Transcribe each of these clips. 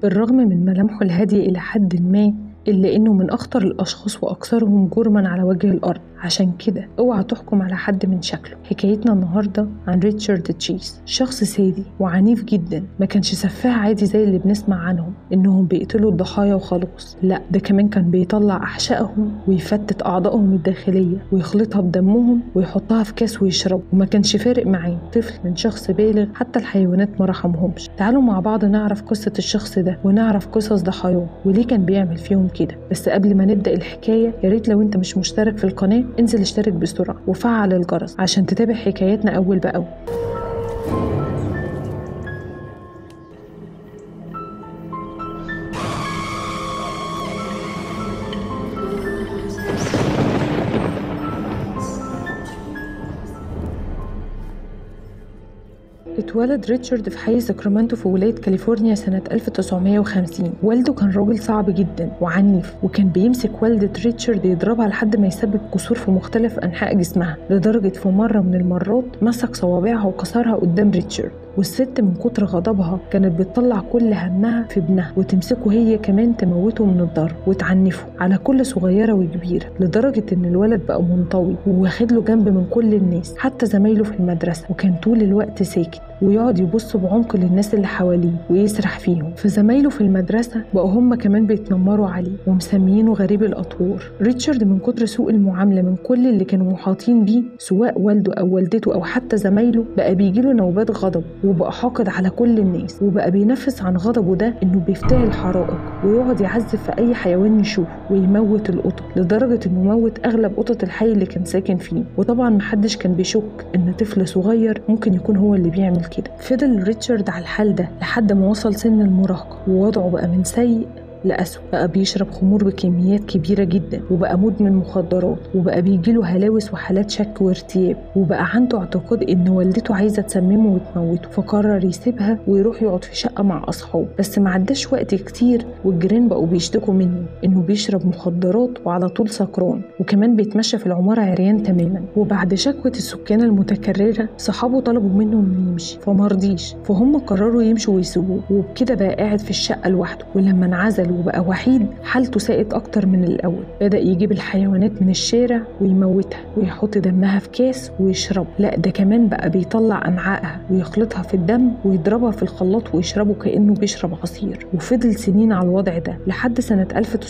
بالرغم من ملامحه الهادية إلى حد ما إلا إنه من أخطر الأشخاص وأكثرهم جرما على وجه الأرض عشان كده اوعى تحكم على حد من شكله حكايتنا النهاردة عن ريتشارد تشيز شخص سادي وعنيف جدا ما كانش سفاح عادي زي اللي بنسمع عنهم إنهم بيقتلوا الضحايا وخلاص لا ده كمان كان بيطلع أحشائهم ويفتت أعضائهم الداخلية ويخلطها بدمهم ويحطها في كاس ويشرب وما كانش فارق معاه طفل من شخص بالغ حتى الحيوانات ما رحمهمش تعالوا مع بعض نعرف قصة الشخص ده ونعرف قصص ضحاياه وليه كان بيعمل فيهم كده بس قبل ما نبدأ الحكاية يا ريت لو انت مش مشترك في القناة انزل اشترك بسرعة وفعل الجرس عشان تتابع حكاياتنا أول بأول اتولد ريتشارد في حي ساكرامنتو في ولاية كاليفورنيا سنة 1950 والده كان راجل صعب جدا وعنيف وكان بيمسك والدة ريتشارد يضربها لحد ما يسبب كسور في مختلف أنحاء جسمها لدرجة في مرة من المرات مسك صوابعها وكسرها قدام ريتشارد والست من كتر غضبها كانت بتطلع كل همها في ابنها وتمسكه هي كمان تموته من الضرب وتعنفه على كل صغيرة وكبيرة لدرجة إن الولد بقى منطوي وواخد له جنب من كل الناس حتى زمايله في المدرسة وكان طول الوقت ساكت ويقعد يبص بعمق للناس اللي حواليه ويسرح فيهم فزمايله في المدرسة بقوا هم كمان بيتنمروا عليه ومسميينه غريب الأطوار ريتشارد من كتر سوء المعاملة من كل اللي كانوا محاطين بيه سواء والده أو والدته أو حتى زمايله بقى بيجيله نوبات غضب وبقى حاقد على كل الناس وبقى بينفس عن غضبه ده إنه بيفتعل حرائق ويقعد يعذب في أي حيوان يشوفه ويموت القطط لدرجة إنه موت أغلب قطط الحي اللي كان ساكن فيه وطبعا محدش كان بيشك إن طفل صغير ممكن يكون هو اللي بيعمل كده فضل ريتشارد على الحال ده لحد ما وصل سن المراهقة ووضعه بقى من سيء لأسوأ بقى بيشرب خمور بكميات كبيرة جدا وبقى مدمن مخدرات وبقى بيجيله هلاوس وحالات شك وارتياب وبقى عنده اعتقاد إن والدته عايزة تسممه وتموته فقرر يسيبها ويروح يقعد في شقة مع أصحابه بس ما عداش وقت كتير والجيران بقوا بيشتكوا منه إنه بيشرب مخدرات وعلى طول سكران وكمان بيتمشى في العمارة عريان تماما وبعد شكوى السكان المتكررة صحابه طلبوا منه إنه يمشي فمرضيش فهم قرروا يمشوا ويسيبوه وبكده بقى قاعد في الشقة لوحده ولما انعزل وبقى وحيد حالته ساءت أكتر من الأول بدأ يجيب الحيوانات من الشارع ويموتها ويحط دمها في كاس ويشرب لا ده كمان بقى بيطلع أمعائها ويخلطها في الدم ويضربها في الخلاط ويشربه كأنه بيشرب عصير وفضل سنين على الوضع ده لحد سنة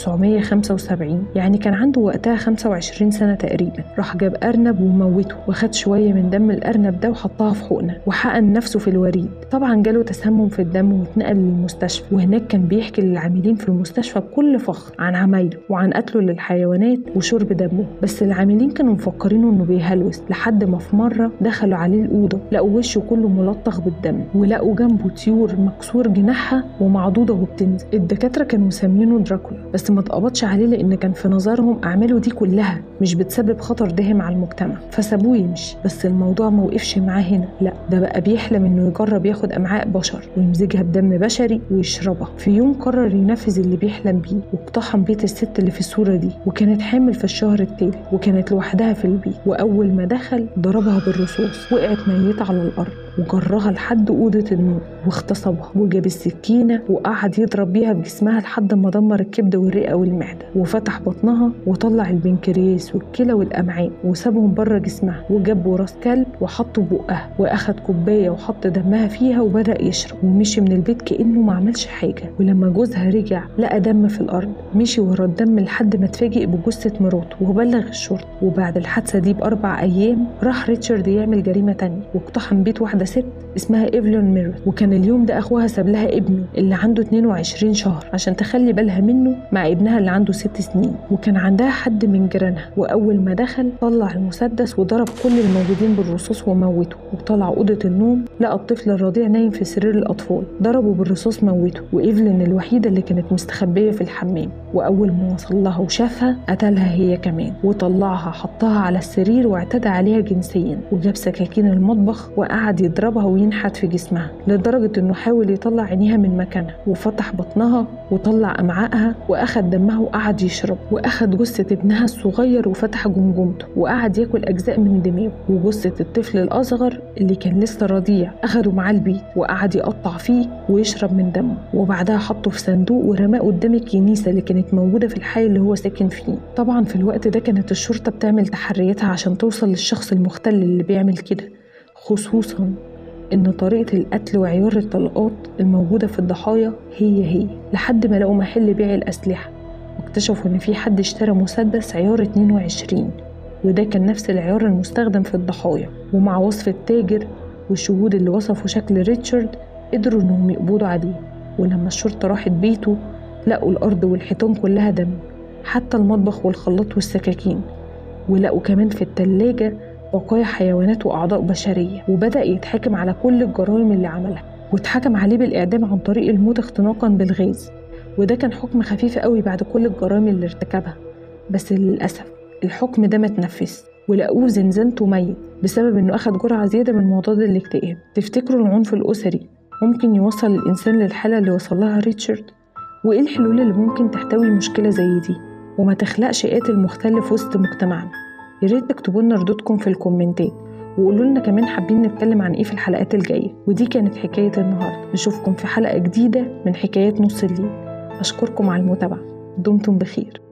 1975 يعني كان عنده وقتها 25 سنة تقريبا راح جاب أرنب وموته وخد شوية من دم الأرنب ده وحطها في حقنة وحقن نفسه في الوريد طبعا جاله تسمم في الدم واتنقل للمستشفى وهناك كان بيحكي للعاملين في المستشفى بكل فخر عن عمايله وعن قتله للحيوانات وشرب دمه بس العاملين كانوا مفكرينه انه بيهلوس لحد ما في مره دخلوا عليه الاوضه لقوا وشه كله ملطخ بالدم ولقوا جنبه طيور مكسور جناحها ومعضوضه وبتنزل الدكاتره كانوا مسمينه دراكولا بس ما اتقبضش عليه لان كان في نظرهم اعماله دي كلها مش بتسبب خطر داهم على المجتمع فسابوه يمشي بس الموضوع ما وقفش معاه هنا لا ده بقى بيحلم انه يجرب ياخد امعاء بشر ويمزجها بدم بشري ويشربها في يوم قرر ينفذ اللي بيحلم بيه واقتحم بيت الست اللي في الصورة دي وكانت حامل في الشهر التالي وكانت لوحدها في البيت وأول ما دخل ضربها بالرصاص وقعت ميتة على الأرض وجرها لحد أوضة النوم واغتصبها وجاب السكينة وقعد يضرب بيها بجسمها لحد ما دمر الكبد والرئة والمعدة وفتح بطنها وطلع البنكرياس والكلى والأمعاء وسابهم بره جسمها وجاب راس كلب وحطه بقها وأخد كوباية وحط دمها فيها وبدأ يشرب ومشي من البيت كأنه ما عملش حاجة ولما جوزها رجع لقى دم في الأرض مشي ورا الدم لحد ما اتفاجئ بجثة مراته وبلغ الشرطة وبعد الحادثة دي بأربع أيام راح ريتشارد يعمل جريمة تانية واقتحم بيت واحدة ست اسمها ايفلون ميرت وكان اليوم ده اخوها ساب لها ابنه اللي عنده 22 شهر عشان تخلي بالها منه مع ابنها اللي عنده ست سنين وكان عندها حد من جيرانها واول ما دخل طلع المسدس وضرب كل الموجودين بالرصاص وموته وطلع اوضه النوم لقى الطفل الرضيع نايم في سرير الاطفال ضربه بالرصاص موته وايفلين الوحيده اللي كانت مستخبيه في الحمام واول ما وصل لها وشافها قتلها هي كمان وطلعها حطها على السرير واعتدى عليها جنسيا وجاب سكاكين المطبخ وقعد يضربها وينحت في جسمها لدرجة إنه حاول يطلع عينيها من مكانها وفتح بطنها وطلع أمعائها وأخد دمها وقعد يشرب وأخد جثة ابنها الصغير وفتح جمجمته وقعد ياكل أجزاء من دماغه وجثة الطفل الأصغر اللي كان لسه رضيع أخده معاه البيت وقعد يقطع فيه ويشرب من دمه وبعدها حطه في صندوق ورماه قدام الكنيسة اللي كانت موجودة في الحي اللي هو ساكن فيه طبعا في الوقت ده كانت الشرطة بتعمل تحرياتها عشان توصل للشخص المختل اللي بيعمل كده خصوصا إن طريقة القتل وعيار الطلقات الموجودة في الضحايا هي هي لحد ما لقوا محل بيع الأسلحة واكتشفوا إن في حد اشترى مسدس عيار 22 وده كان نفس العيار المستخدم في الضحايا ومع وصف التاجر والشهود اللي وصفوا شكل ريتشارد قدروا إنهم يقبضوا عليه ولما الشرطة راحت بيته لقوا الأرض والحيطان كلها دم حتى المطبخ والخلاط والسكاكين ولقوا كمان في التلاجة بقايا حيوانات وأعضاء بشرية وبدأ يتحاكم على كل الجرائم اللي عملها واتحكم عليه بالإعدام عن طريق الموت اختناقا بالغاز وده كان حكم خفيف قوي بعد كل الجرائم اللي ارتكبها بس للأسف الحكم ده ما اتنفذ ولقوه زنزانته ميت بسبب انه اخد جرعة زيادة من مضاد الاكتئاب تفتكروا العنف الأسري ممكن يوصل الإنسان للحالة اللي وصل لها ريتشارد وإيه الحلول اللي ممكن تحتوي مشكلة زي دي وما تخلقش قاتل مختلف وسط مجتمعنا يا ريت تكتبوا لنا ردودكم في الكومنتات وقولوا لنا كمان حابين نتكلم عن ايه في الحلقات الجايه ودي كانت حكايه النهارده نشوفكم في حلقه جديده من حكايات نص الليل اشكركم على المتابعه دمتم بخير